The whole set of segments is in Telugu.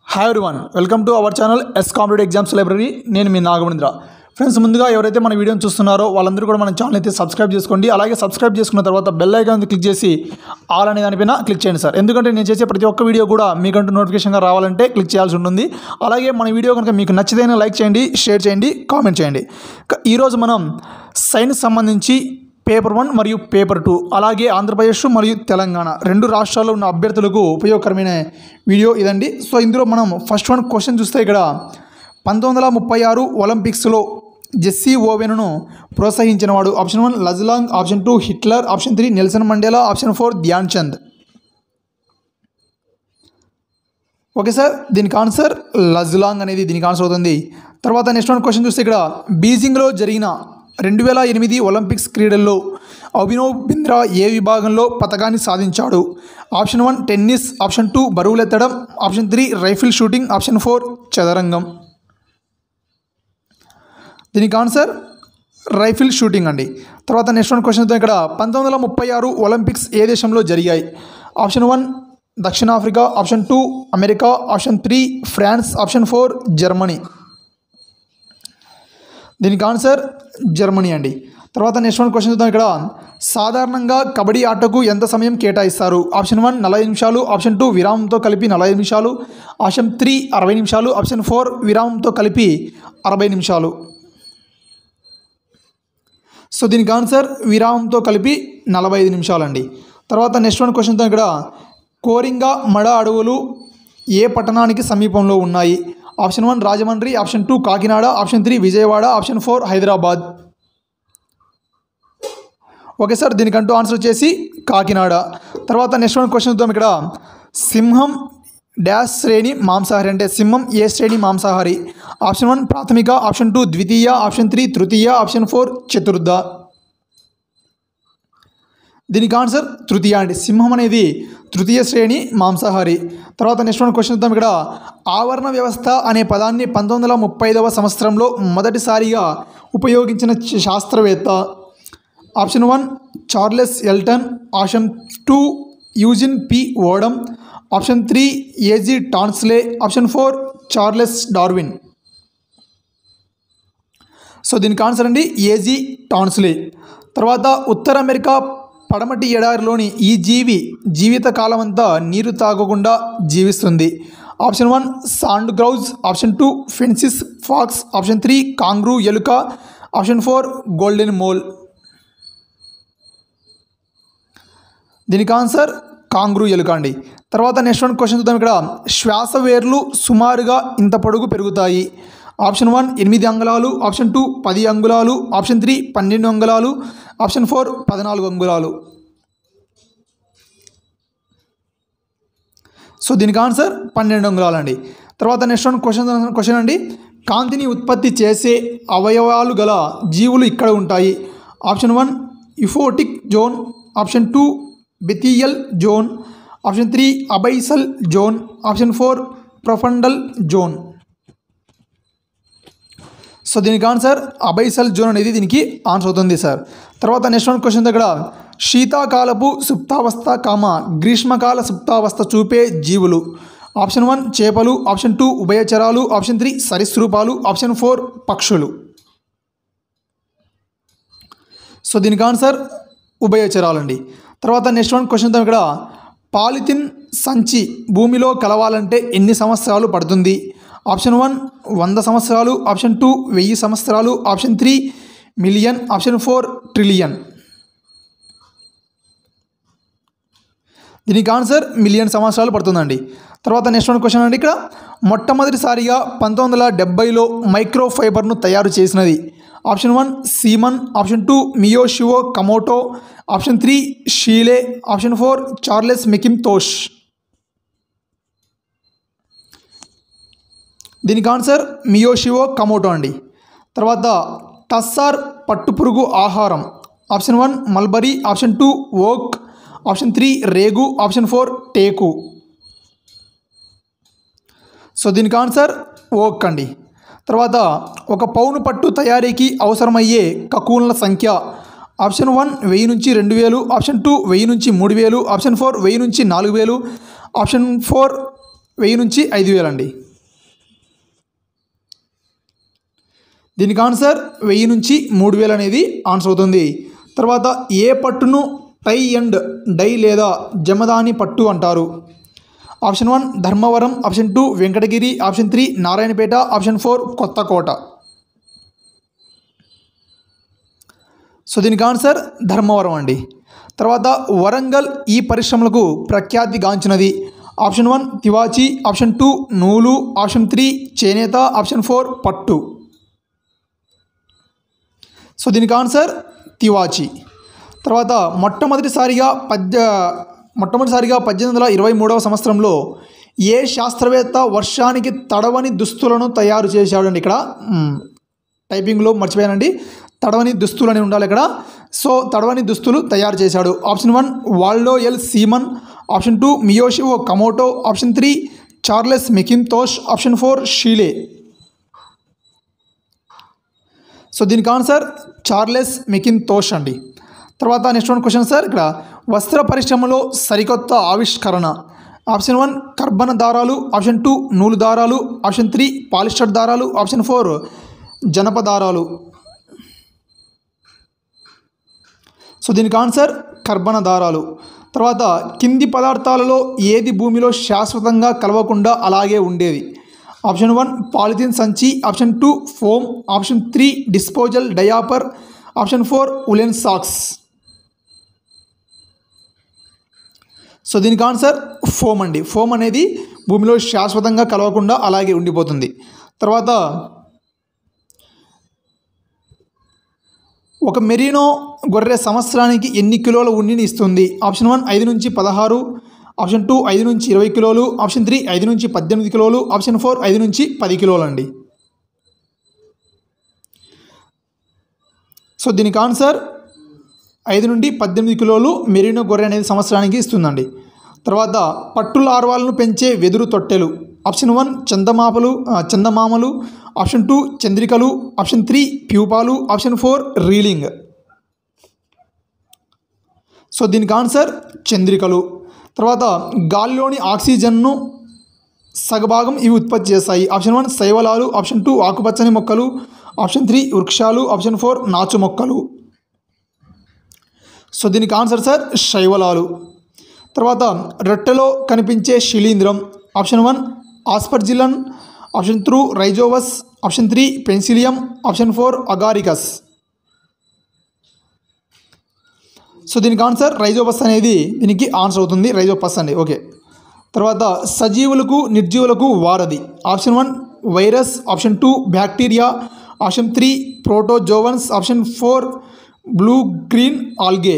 hi everyone welcome to our channel S competitive exams library నేను మీ నాగమణింద్ర ఫ్రెండ్స్ ముందుగా ఎవరైతే మన వీడియోని చూస్తున్నారో వాళ్ళందరూ కూడా మన ఛానల్ అయితే సబ్స్క్రైబ్ చేసుకోండి అలాగే సబ్స్క్రైబ్ చేసుకున్న తర్వాత బెల్ ఐకాన్ క్లిక్ చేసి ఆల్ అనే దానిపైన క్లిక్ చేయండి సార్ ఎందుకంటే నేను చేసే ప్రతి ఒక్క వీడియో కూడా మీకంటూ నోటిఫికేషన్గా రావాలంటే క్లిక్ చేయాల్సి ఉంటుంది అలాగే మన వీడియో కనుక మీకు నచ్చితేనే లైక్ చేయండి షేర్ చేయండి కామెంట్ చేయండి క- ఈరోజు మనం సైన్స్ సంబంధించి పేపర్ వన్ మరియు పేపర్ టూ అలాగే ఆంధ్రప్రదేశ్ మరియు తెలంగాణ రెండు రాష్ట్రాల్లో ఉన్న అభ్యర్థులకు ఉపయోగకరమైన వీడియో ఇదండి సో ఇందులో మనం ఫస్ట్ వన్ క్వశ్చన్ చూస్తే ఇక్కడ పంతొమ్మిది వందల ముప్పై ఆరు ఒలింపిక్స్లో జెస్సీ ఓవెన్ను ప్రోత్సహించినవాడు option one Luz Long option two Hitler option three Nelson Mandela option four Dhyan Chand okay sir దీనికి ఆన్సర్ లజ్లాంగ్ అనేది దీనికి ఆన్సర్ అవుతుంది తర్వాత నెక్స్ట్ వన్ క్వశ్చన్ చూస్తే ఇక్కడ బీజింగ్లో జరిగిన రెండు వేల ఎనిమిది ఒలింపిక్స్ క్రీడల్లో అభినవ్ బింద్రా ఏ విభాగంలో పథకాన్ని సాధించాడు option one tennis option two బరువులెత్తడం option three rifle shooting option four చదరంగం దీనికి ఆన్సర్ రైఫిల్ షూటింగ్ అండి తర్వాత నెక్స్ట్ వన్ క్వశ్చన్ ఇక్కడ పంతొమ్మిది వందల ముప్పై ఆరు ఒలింపిక్స్ ఏ దేశంలో జరిగాయి ఆప్షన్ వన్ దక్షిణాఫ్రికా option two America option three France option four Germany దీనికి ఆన్సర్ జర్మనీ అండి తర్వాత నెక్స్ట్ వన్ క్వశ్చన్ చూద్దాం ఇక్కడ సాధారణంగా కబడ్డీ ఆటకు ఎంత సమయం కేటాయిస్తారు ఆప్షన్ వన్ నలభై నిమిషాలు ఆప్షన్ టూ విరామంతో కలిపి నలభై నిమిషాలు ఆప్షన్ త్రీ అరవై నిమిషాలు ఆప్షన్ ఫోర్ విరామంతో కలిపి అరవై నిమిషాలు సో దీనికి ఆన్సర్ విరామంతో కలిపి నలభై ఐదు నిమిషాలండి తర్వాత నెక్స్ట్ వన్ క్వశ్చన్తో ఇక్కడ కోరింగ మడ అడవులు ఏ పట్టణానికి సమీపంలో ఉన్నాయి option one Rajahmundry option two Kakinada option three Vijayawada option four Hyderabad okay sir దీనికంటూ ఆన్సర్ వచ్చేసి కాకినాడ తర్వాత నెక్స్ట్ వన్ క్వశ్చన్ చూద్దాం ఇక్కడ సింహం డాష్ శ్రేణి మాంసాహారి అంటే సింహం ఏ శ్రేణి మాంసాహారి ఆప్షన్ వన్ ప్రాథమిక ఆప్షన్ టూ ద్వితీయ ఆప్షన్ త్రీ తృతీయ ఆప్షన్ ఫోర్ చతుర్థ దీనికి ఆన్సర్ తృతీయ అండి సింహం అనేది తృతీయ శ్రేణి మాంసాహారి తర్వాత నెక్స్ట్ వన్ క్వశ్చన్ చూద్దాం ఇక్కడ ఆవరణ వ్యవస్థ అనే పదాన్ని పంతొమ్మిది వందల ముప్పై ఐదవ సంవత్సరంలో మొదటిసారిగా ఉపయోగించిన చ- శాస్త్రవేత్త option one Charles Elton option two Eugene P Odum option three A G Tansley option four Charles Darwin so దీనికి ఆన్సర్ అండి ఏజీ టాన్స్లే తర్వాత ఉత్తర అమెరికా పడమటి ఎడారిలోని ఈ జీవి జీవిత కాలం అంతా నీరు తాగకుండా జీవిస్తుంది option one sand grouse option two fennec fox option three kangaroo ఎలుక ఆప్షన్ ఫోర్ గోల్డెన్ మోల్ దీనికి ఆన్సర్ కాంగ్రూ ఎలుక అండి తర్వాత నెక్స్ట్ వన్ క్వశ్చన్ చూద్దాం ఇక్కడ శ్వాస వేర్లు సుమారుగా ఇంత పొడుగు పెరుగుతాయి ఆప్షన్ వన్ ఎనిమిది అంగుళాలు ఆప్షన్ టూ పది అంగుళాలు ఆప్షన్ త్రీ పన్నెండు అంగుళాలు ఆప్షన్ ఫోర్ పద్నాలుగు అంగుళాలు సో దీనికి ఆన్సర్ పన్నెండు అంగుళాలు అండి తర్వాత నెక్స్ట్ వన్ క్వశ్చన్ క్వశ్చన్ అండి కాంతిని ఉత్పత్తి చేసే అవయవాలు గల జీవులు ఇక్కడ ఉంటాయి option one euphotic zone option two bathyal zone option three abyssal zone option four profundal zone so దీనికి ఆన్సర్ అబైసల్ జోన్ అనేది దీనికి ఆన్సర్ అవుతుంది సార్ తర్వాత నెక్స్ట్ వన్ క్వశ్చన్ దగ్గర శీతాకాలపు సుప్తావస్థ కామ గ్రీష్మకాల సుప్తావస్థ చూపే జీవులు ఆప్షన్ వన్ చేపలు ఆప్షన్ టూ ఉభయచరాలు ఆప్షన్ త్రీ సరీసృపాలు ఆప్షన్ ఫోర్ పక్షులు సో దీనికి ఆన్సర్ ఉభయచరాలండి తర్వాత నెక్స్ట్ వన్ క్వశ్చన్ ఇక్కడ పాలిథిన్ సంచి భూమిలో కలవాలంటే ఎన్ని సంవత్సరాలు పడుతుంది ఆప్షన్ వన్ వంద సంవత్సరాలు ఆప్షన్ టూ వెయ్యి సంవత్సరాలు option three million option four trillion దీనికి ఆన్సర్ మిలియన్ సంవత్సరాలు పడుతుందండి తర్వాత నెక్స్ట్ వన్ క్వశ్చన్ అండి ఇక్కడ మొట్టమొదటిసారిగా పంతొమ్మిది వందల డెబ్బైలో మైక్రో ఫైబర్ను తయారు చేసినది option one Semon option two Miyoshi Okamoto option three Scheele option four Charles Macintosh దీనికి ఆన్సర్ మియోషివో కమోటో అండి తర్వాత టస్సార్ పట్టుపురుగు ఆహారం option one mulberry option two oak option three రేగు ఆప్షన్ ఫోర్ టేకు సో దీనికి ఆన్సర్ ఓక్ అండి తర్వాత ఒక పౌను పట్టు తయారీకి అవసరమయ్యే కకూన్ల సంఖ్య ఆప్షన్ వన్ వెయ్యి నుంచి రెండు వేలు ఆప్షన్ టూ వెయ్యి నుంచి మూడు వేలు ఆప్షన్ ఫోర్ వెయ్యి నుంచి నాలుగు వేలు ఆప్షన్ ఫోర్ వెయ్యి నుంచి ఐదు వేలు అండి దీనికి ఆన్సర్ వెయ్యి నుంచి మూడు వేలు అనేది ఆన్సర్ అవుతుంది తర్వాత ఏ పట్టును టై అండ్ డై లేదా జమదాని పట్టు అంటారు option one Dharmavaram option two Venkatagiri option three Narayanpet option four Kothakota so దీనికి ఆన్సర్ ధర్మవరం అండి తర్వాత వరంగల్ ఈ పరిశ్రమలకు ప్రఖ్యాతిగాంచినది ఆప్షన్ వన్ తివాచి ఆప్షన్ టూ నూలు ఆప్షన్ త్రీ చేనేత ఆప్షన్ ఫోర్ పట్టు సో దీనికి ఆన్సర్ తివాచి తర్వాత మొట్టమొదటిసారిగా పద్య మొట్టమొదటిసారిగా పద్దెనిమిది వందల ఇరవై మూడవ సంవత్సరంలో ఏ శాస్త్రవేత్త వర్షానికి తడవని దుస్తులను తయారు చేశాడండి ఇక్కడ మ్, టైపింగ్లో మర్చిపోయానండి తడవని దుస్తులు అని ఉండాలి ఇక్కడ సో తడవని దుస్తులు తయారు చేశాడు option one Waldo L Semon option two Miyoshi Okamoto option three Charles Macintosh option four Scheele so దీనికి ఆన్సర్ చార్లెస్ మెకింతోష్ అండి తర్వాత నెక్స్ట్ వన్ క్వశ్చన్ సార్ ఇక్కడ వస్త్ర పరిశ్రమలో సరికొత్త ఆవిష్కరణ ఆప్షన్ వన్ కర్బన దారాలు ఆప్షన్ టూ నూలు దారాలు ఆప్షన్ త్రీ పాలిస్టర్ దారాలు ఆప్షన్ ఫోర్ జనప దారాలు సో దీనికి ఆన్సర్ కర్బన దారాలు తర్వాత కింది పదార్థాలలో ఏది భూమిలో శాశ్వతంగా కలవకుండా అలాగే ఉండేది ఆప్షన్ వన్ పాలిథిన్ సంచి option two foam option three disposal diaper option four woollen socks so దీనికి ఆన్సర్ ఫోమ్ అండి ఫోమ్ అనేది భూమిలో శాశ్వతంగా కలవకుండా అలాగే ఉండిపోతుంది తర్వాత ఒక మెరీనో గొర్రె సంవత్సరానికి ఎన్ని కిలోల ఉన్నిని ఇస్తుంది ఆప్షన్ వన్ ఐదు నుంచి పదహారు ఆప్షన్ టూ ఐదు నుంచి ఇరవై కిలోలు ఆప్షన్ త్రీ ఐదు నుంచి పద్దెనిమిది కిలోలు ఆప్షన్ ఫోర్ ఐదు నుంచి పది కిలోలు అండి సో దీనికి ఆన్సర్ ఐదు నుండి పద్దెనిమిది కిలోలు మెరీనో గొర్రె అనేది సంవత్సరానికి ఇస్తుందండి తర్వాత పట్టు లార్వాలను పెంచే వెదురు తొట్టెలు ఆప్షన్ వన్ చందమాపలు ఆ, చందమామలు ఆప్షన్ టూ చంద్రికలు ఆప్షన్ త్రీ ప్యూపాలు ఆప్షన్ ఫోర్ రీలింగ్ సో దీనికి ఆన్సర్ చంద్రికలు తర్వాత గాలిలోని ఆక్సిజన్ను సగభాగం ఇవి ఉత్పత్తి చేస్తాయి ఆప్షన్ వన్ శైవలాలు ఆప్షన్ టూ ఆకుపచ్చని మొక్కలు ఆప్షన్ త్రీ వృక్షాలు ఆప్షన్ ఫోర్ నాచు మొక్కలు సో దీనికి ఆన్సర్ సార్ శైవలాలు తర్వాత రొట్టెలో కనిపించే శిలీంధ్రం option one Aspergillus option two Rhizopus option three Penicillium option four Agaricus so దీనికి ఆన్సర్ రైజోపస్ అనేది దీనికి ఆన్సర్ అవుతుంది రైజోపస్ అండి ఓకే తర్వాత సజీవులకు నిర్జీవులకు వారధి option one virus option two bacteria option three protozoans option four blue green algae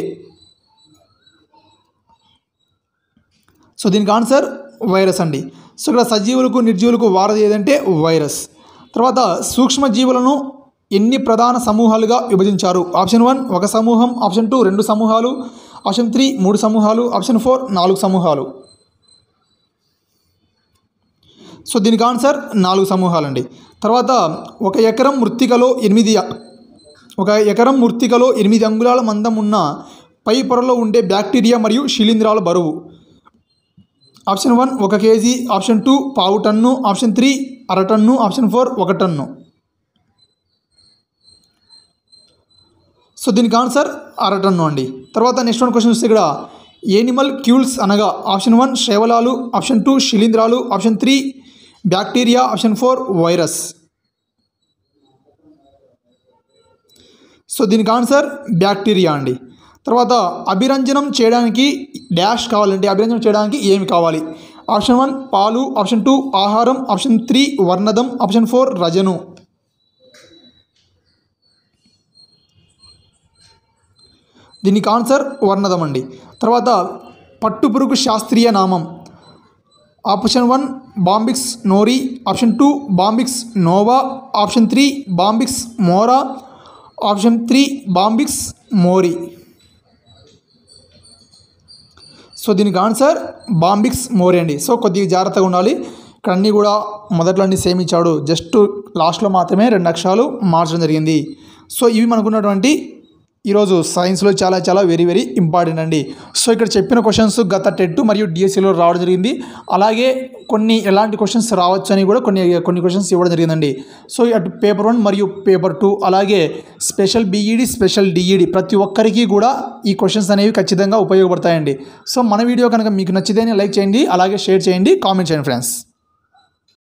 so దీనికి ఆన్సర్ వైరస్ అండి సో ఇక్కడ సజీవులకు నిర్జీవులకు వారధి ఏదంటే వైరస్ తర్వాత సూక్ష్మజీవులను ఎన్ని ప్రధాన సమూహాలుగా విభజించారు ఆప్షన్ వన్ ఒక సమూహం ఆప్షన్ టూ రెండు సమూహాలు ఆప్షన్ త్రీ మూడు సమూహాలు ఆప్షన్ ఫోర్ నాలుగు సమూహాలు సో దీనికి ఆన్సర్ నాలుగు సమూహాలండి తర్వాత ఒక ఎకరం మృత్తికలో ఎనిమిది ఒక ఎకరం మృత్తికలో ఎనిమిది అంగుళాల మందం ఉన్న పై పొరలో ఉండే బ్యాక్టీరియా మరియు శిలీంధ్రాల బరువు ఆప్షన్ వన్ ఒక కేజీ ఆప్షన్ టూ పావు టన్ను ఆప్షన్ త్రీ అర టన్ను ఆప్షన్ ఫోర్ ఒక టన్ను సో దీనికి ఆన్సర్ అర టన్ను అండి తర్వాత నెక్స్ట్ వన్ క్వశ్చన్ వస్తే ఇక్కడ ఏనిమల్ క్యూల్స్ అనగా ఆప్షన్ వన్ శైవలాలు ఆప్షన్ టూ శిలీంధ్రాలు option three bacteria option four virus so దీనికి ఆన్సర్ బ్యాక్టీరియా అండి తర్వాత అభిరంజనం చేయడానికి డాష్ కావాలంటే అభిరంజనం చేయడానికి ఏమి కావాలి ఆప్షన్ వన్ పాలు ఆప్షన్ టూ ఆహారం ఆప్షన్ త్రీ వర్ణదం ఆప్షన్ ఫోర్ రజను దీనికి ఆన్సర్ వర్ణదం అండి తర్వాత పట్టుపురుగు శాస్త్రీయ నామం option one Bombyx nori option two Bombyx nova option three Bombyx mora option three Bombyx mori so దీనికి ఆన్సర్ బాంబిక్స్ మోరీ అండి సో కొద్దిగా జాగ్రత్తగా ఉండాలి ఇక్కడ అన్నీ కూడా మొదట్లో అన్ని సేమ్ ఇచ్చాడు జస్ట్ లాస్ట్లో మాత్రమే రెండు అక్షరాలు మార్చడం జరిగింది సో ఇవి మనకున్నటువంటి ఈరోజు సైన్స్లో చాలా చాలా వెరీ వెరీ ఇంపార్టెంట్ అండి సో ఇక్కడ చెప్పిన క్వశ్చన్స్ గత టెట్ మరియు డిఎస్సిలో రావడం జరిగింది అలాగే కొన్ని ఎలాంటి క్వశ్చన్స్ రావచ్చు అని కూడా కొన్ని కొన్ని క్వశ్చన్స్ ఇవ్వడం జరిగిందండి సో అటు పేపర్ వన్ మరియు పేపర్ టూ అలాగే స్పెషల్ బీఈడి స్పెషల్ డిఈడి ప్రతి ఒక్కరికి కూడా ఈ క్వశ్చన్స్ అనేవి ఖచ్చితంగా ఉపయోగపడతాయండి సో మన వీడియో కనుక మీకు నచ్చితేనే లైక్ చేయండి అలాగే షేర్ చేయండి కామెంట్ చేయండి ఫ్రెండ్స్